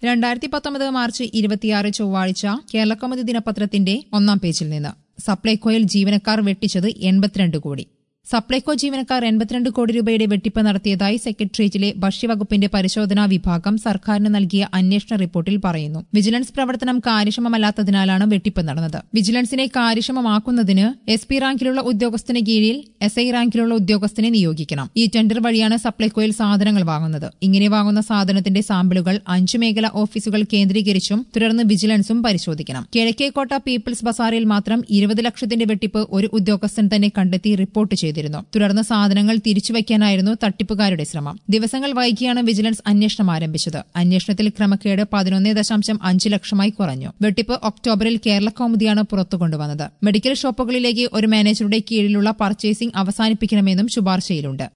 രണ്ടായിരത്തി പത്തൊമ്പത് മാർച്ച് ഇരുപത്തിയാറ് ചൊവ്വാഴ്ച കേരളകൗമുദി ദിനപത്രത്തിന്റെ ഒന്നാം പേജിൽ നിന്ന് സപ്ലൈകോയിൽ ജീവനക്കാർ വെട്ടിച്ചത് എൺപത്തിരണ്ട് കോടി സപ്ലൈകോ ജീവനക്കാർ എൺപത്തിരണ്ട് കോടി രൂപയുടെ വെട്ടിപ്പ് നടത്തിയതായി സെക്രട്ടേറിയറ്റിലെ ഭക്ഷ്യവകുപ്പിന്റെ പരിശോധനാ വിഭാഗം സർക്കാരിന് നൽകിയ അന്വേഷണ റിപ്പോർട്ടിൽ പറയുന്നു വിജിലൻസ് പ്രവർത്തനം കാര്യക്ഷമമല്ലാത്തതിനാലാണ് വെട്ടിപ്പ് നടന്നത് വിജിലൻസിനെ കാര്യക്ഷമമാക്കുന്നതിന് എസ് പി റാങ്കിലുള്ള ഉദ്യോഗസ്ഥന് കീഴിൽ എസ് ഐ റാങ്കിലുള്ള ഉദ്യോഗസ്ഥനെ നിയോഗിക്കണം ഈ ടെൻഡർ വഴിയാണ് സപ്ലൈകോയിൽ സാധനങ്ങൾ വാങ്ങുന്നത് ഇങ്ങനെ വാങ്ങുന്ന സാധനത്തിന്റെ സാമ്പിളുകൾ അഞ്ചു മേഖല ഓഫീസുകൾ കേന്ദ്രീകരിച്ചും തുടർന്ന് വിജിലൻസും പരിശോധിക്കണം കിഴക്കേക്കോട്ട പീപ്പിൾസ് ബസാറിൽ മാത്രം ഇരുപത് ലക്ഷത്തിന്റെ വെട്ടിപ്പ് ഒരു ഉദ്യോഗസ്ഥൻ തന്നെ കണ്ടെത്തി റിപ്പോർട്ട് ചെയ്തിരുന്നു തുടർന്ന് സാധനങ്ങൾ തിരിച്ചുവയ്ക്കാനായിരുന്നു തട്ടിപ്പുകാരുടെ ശ്രമം ദിവസങ്ങൾ വൈകിയാണ് വിജിലൻസ് അന്വേഷണം ആരംഭിച്ചത് അന്വേഷണത്തിൽ ക്രമക്കേട് പതിനൊന്ന് ദശാംശം അഞ്ച് ലക്ഷമായി കുറഞ്ഞു വെട്ടിപ്പ് ഒക്ടോബറിൽ കേരള കൗമുദിയാണ് പുറത്തു കൊണ്ടുവന്നത് മെഡിക്കൽ ഷോപ്പുകളിലേക്ക് ഒരു മാനേജറുടെ കീഴിലുള്ള പർച്ചേസിംഗ് അവസാനിപ്പിക്കണമെന്നും ശുപാർശയിലുണ്ട്